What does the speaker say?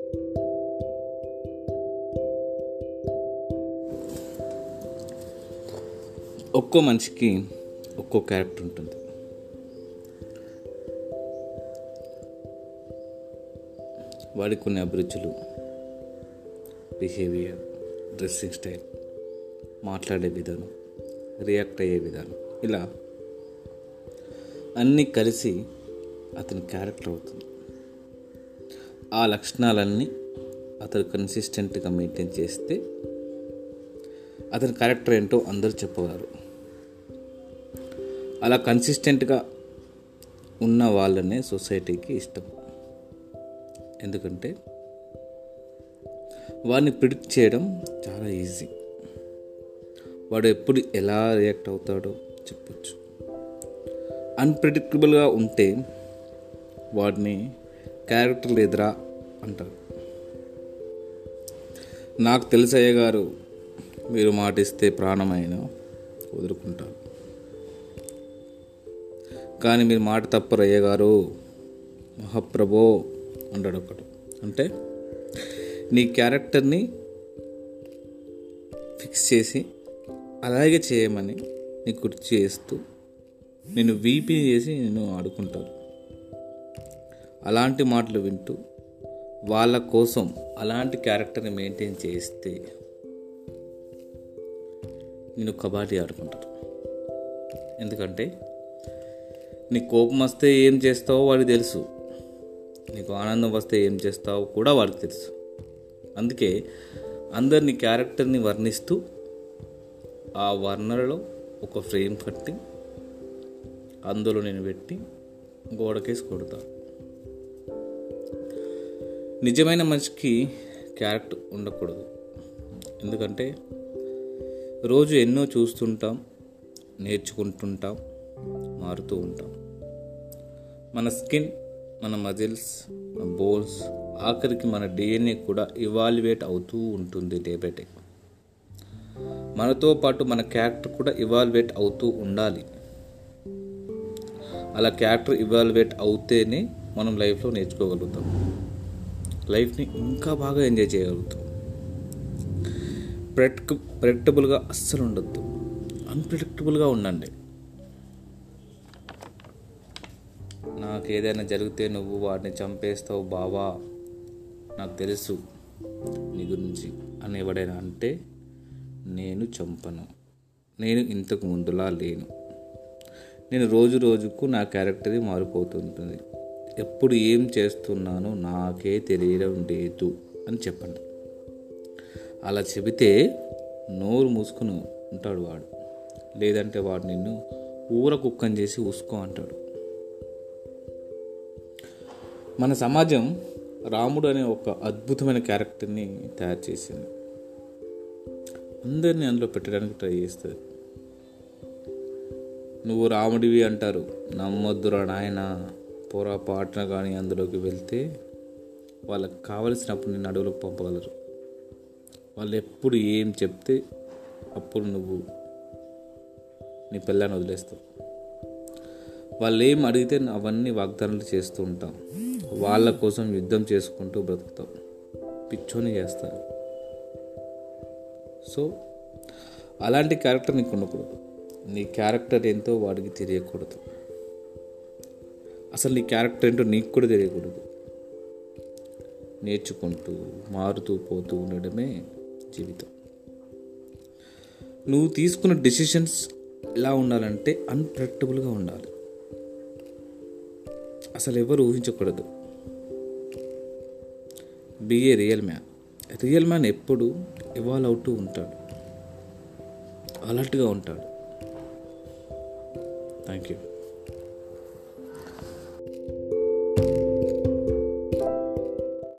ఒక్కో మనిషికి ఒక్కో క్యారెక్టర్ ఉంటుంది వాడికి కొన్ని అభిరుచులు బిహేవియర్ డ్రెస్సింగ్ స్టైల్ మాట్లాడే విధానం రియాక్ట్ అయ్యే విధానం ఇలా అన్నీ కలిసి అతని క్యారెక్టర్ అవుతుంది ఆ లక్షణాలన్నీ అతను కన్సిస్టెంట్గా మెయింటైన్ చేస్తే అతని క్యారెక్టర్ ఏంటో అందరూ చెప్పగలరు అలా కన్సిస్టెంట్గా ఉన్న వాళ్ళనే సొసైటీకి ఇష్టం ఎందుకంటే వాడిని ప్రిడిక్ట్ చేయడం చాలా ఈజీ వాడు ఎప్పుడు ఎలా రియాక్ట్ అవుతాడో చెప్పొచ్చు అన్ప్రిడిక్టబుల్గా ఉంటే వాడిని క్యారెక్టర్ లేదురా అంటారు నాకు తెలిసయ్య గారు మీరు మాటిస్తే ప్రాణమైన వదులుకుంటారు కానీ మీరు మాట తప్పరు అయ్య గారు మహాప్రభో అంటాడు ఒకడు అంటే నీ క్యారెక్టర్ని ఫిక్స్ చేసి అలాగే చేయమని నీ గుర్తు చేస్తూ నేను వీపీ చేసి నేను ఆడుకుంటాను అలాంటి మాటలు వింటూ వాళ్ళ కోసం అలాంటి క్యారెక్టర్ని మెయింటైన్ చేస్తే నేను కబడ్డీ ఆడుకుంటాను ఎందుకంటే నీ కోపం వస్తే ఏం చేస్తావో వాడికి తెలుసు నీకు ఆనందం వస్తే ఏం చేస్తావో కూడా వాడికి తెలుసు అందుకే అందరిని క్యారెక్టర్ని వర్ణిస్తూ ఆ వర్ణనలో ఒక ఫ్రేమ్ కట్టి అందులో నేను పెట్టి గోడకేసి కొడతా నిజమైన మనిషికి క్యారెక్టర్ ఉండకూడదు ఎందుకంటే రోజు ఎన్నో చూస్తుంటాం నేర్చుకుంటుంటాం మారుతూ ఉంటాం మన స్కిన్ మన మజిల్స్ మన బోన్స్ ఆఖరికి మన డిఎన్ఏ కూడా ఇవాల్యువేట్ అవుతూ ఉంటుంది డే బై డే మనతో పాటు మన క్యారెక్టర్ కూడా ఇవాల్యువేట్ అవుతూ ఉండాలి అలా క్యారెక్టర్ ఇవాల్యువేట్ అవుతేనే మనం లైఫ్లో నేర్చుకోగలుగుతాం లైఫ్ని ఇంకా బాగా ఎంజాయ్ చేయగలుగుతాం ప్రెడిక్ ప్రెడిక్టబుల్గా అస్సలు ఉండొద్దు అన్ప్రిడిక్టబుల్గా ఉండండి నాకు ఏదైనా జరిగితే నువ్వు వాడిని చంపేస్తావు బావా నాకు తెలుసు నీ గురించి అని ఎవడైనా అంటే నేను చంపను నేను ఇంతకు ముందులా లేను నేను రోజు రోజుకు నా క్యారెక్టర్ మారిపోతుంటుంది ఎప్పుడు ఏం చేస్తున్నానో నాకే తెలియడం లేదు అని చెప్పండి అలా చెబితే నోరు మూసుకుని ఉంటాడు వాడు లేదంటే వాడు నిన్ను ఊర కుక్కని చేసి ఊసుకో అంటాడు మన సమాజం రాముడు అనే ఒక అద్భుతమైన క్యారెక్టర్ని తయారు చేసింది అందరినీ అందులో పెట్టడానికి ట్రై చేస్తుంది నువ్వు రాముడివి అంటారు నమ్మొద్దురా నాయన పొరపాటున కానీ అందులోకి వెళ్తే వాళ్ళకి కావలసినప్పుడు నేను అడవులకు పంపగలరు వాళ్ళు ఎప్పుడు ఏం చెప్తే అప్పుడు నువ్వు నీ పిల్లని వదిలేస్తావు వాళ్ళు ఏం అడిగితే అవన్నీ వాగ్దానాలు చేస్తూ ఉంటాం వాళ్ళ కోసం యుద్ధం చేసుకుంటూ బ్రతుకుతాం పిచ్చోని చేస్తారు సో అలాంటి క్యారెక్టర్ నీకు ఉండకూడదు నీ క్యారెక్టర్ ఏంటో వాడికి తెలియకూడదు అసలు నీ క్యారెక్టర్ ఏంటో నీకు కూడా తెలియకూడదు నేర్చుకుంటూ మారుతూ పోతూ ఉండడమే జీవితం నువ్వు తీసుకున్న డెసిషన్స్ ఎలా ఉండాలంటే అన్ప్రెడిక్టబుల్గా ఉండాలి అసలు ఎవరు ఊహించకూడదు be a real man real man ఎప్పుడు ఇవాల్వ్ అవుతూ ఉంటాడు అలర్ట్గా ఉంటాడు థ్యాంక్ యూ